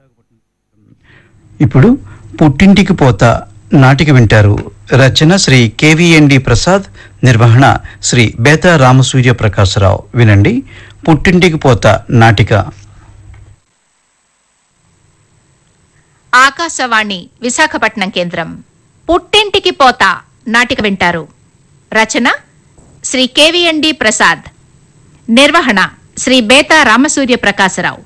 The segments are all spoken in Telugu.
ఇప్పుడు పుట్టింటికి పోత నాటిక వింటారు రచన శ్రీ కేవీఎన్డి ప్రసాద్ నిర్వహణ శ్రీ బేతా రామసూర్య ప్రకాశరావు వినండి పుట్టింటికి పోత నాటిక ఆకాశవాణి విశాఖపట్నం కేంద్రం పుట్టింటికి పోత నాటిక వింటారు రచన శ్రీ కెవిఎన్డి ప్రసాద్ నిర్వహణ శ్రీ బేతా రామసూర్య ప్రకాశరావు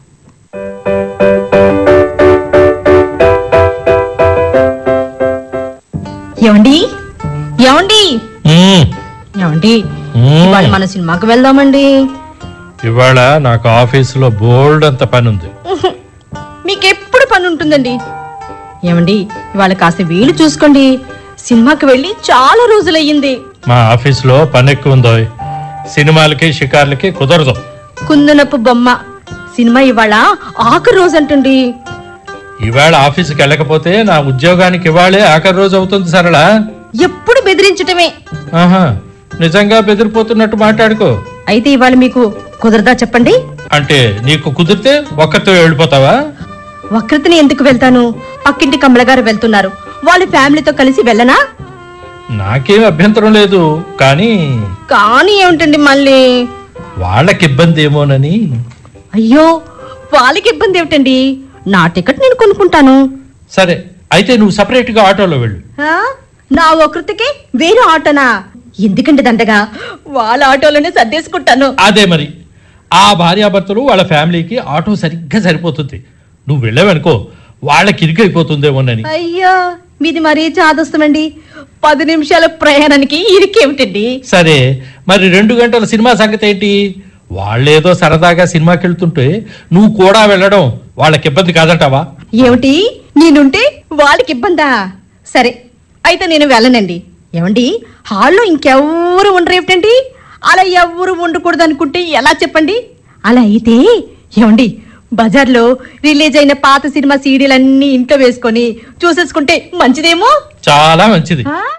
ఏమండి ఏమండి మ్మ్. ఏమండి మ్మ్. ఇవాళ మన సినిమాకి వెళ్దామండి ఇవాళ నాకు ఆఫీసులో బోల్డ్ అంత పని ఉంది మీకెప్పుడు పని ఉంటుందండి ఏమండి ఇవాళ కాస్త వీలు చూసుకోండి సినిమాకి వెళ్ళి చాలా రోజులయ్యింది మా ఆఫీసులో పని ఎక్కువ ఉందో సినిమాలకి షికార్లకి కుదరదు కుందనపు బొమ్మ సినిమా ఇవాళ ఆఖరి రోజు అంటండి ఇవాళ ఆఫీస్కి వెళ్ళకపోతే నా ఉద్యోగానికి ఇవాళే ఆఖరి రోజు అవుతుంది సరళ ఎప్పుడు బెదిరించటమే ఆహా నిజంగా బెదిరిపోతున్నట్టు మాట్లాడుకో అయితే ఇవాళ మీకు కుదరదా చెప్పండి అంటే నీకు కుదిరితే ఒక్కతో వెళ్ళిపోతావా వక్రతని ఎందుకు వెళ్తాను పక్కింటి కమలగారు వెళ్తున్నారు వాళ్ళ ఫ్యామిలీతో కలిసి వెళ్ళనా నాకేం అభ్యంతరం లేదు కానీ కానీ ఏమిటండి మళ్ళీ వాళ్ళకి ఇబ్బంది ఏమోనని అయ్యో వాళ్ళకి ఇబ్బంది ఏమిటండి నా టికెట్ నేను కొనుక్కుంటాను సరే అయితే నువ్వు సపరేట్ గా ఆటోలో వెళ్ళు ఆ? నా ఒకృతికి వేరే ఆటోనా ఎందుకండి దండగా వాళ్ళ ఆటోలోనే సర్దేసుకుంటాను అదే మరి ఆ భార్యాభర్తలు వాళ్ళ ఫ్యామిలీకి ఆటో సరిగ్గా సరిపోతుంది నువ్వు వెళ్ళావనుకో వాళ్ళకి ఇరుకైపోతుందేమోనని అయ్యో మీది మరీ చాదస్తమండి పది నిమిషాల ప్రయాణానికి ఇరికేమిటండి సరే మరి రెండు గంటల సినిమా సంగతి ఏంటి వాళ్ళేదో సరదాగా సినిమాకి వెళ్తుంటే నువ్వు కూడా వెళ్ళడం వాళ్ళకి ఇబ్బంది కాదంటావా ఏమిటి నేనుంటే వాళ్ళకి ఇబ్బందా సరే అయితే నేను వెళ్ళనండి ఏమండి హాల్లో ఇంకెవ్వరు ఉండరు ఏమిటండి అలా ఎవ్వరు ఉండకూడదు అనుకుంటే ఎలా చెప్పండి అలా అయితే ఏమండి బజార్లో రిలీజ్ అయిన పాత సినిమా సీడీలన్నీ ఇంట్లో వేసుకొని చూసేసుకుంటే మంచిదేమో చాలా మంచిది ఆ?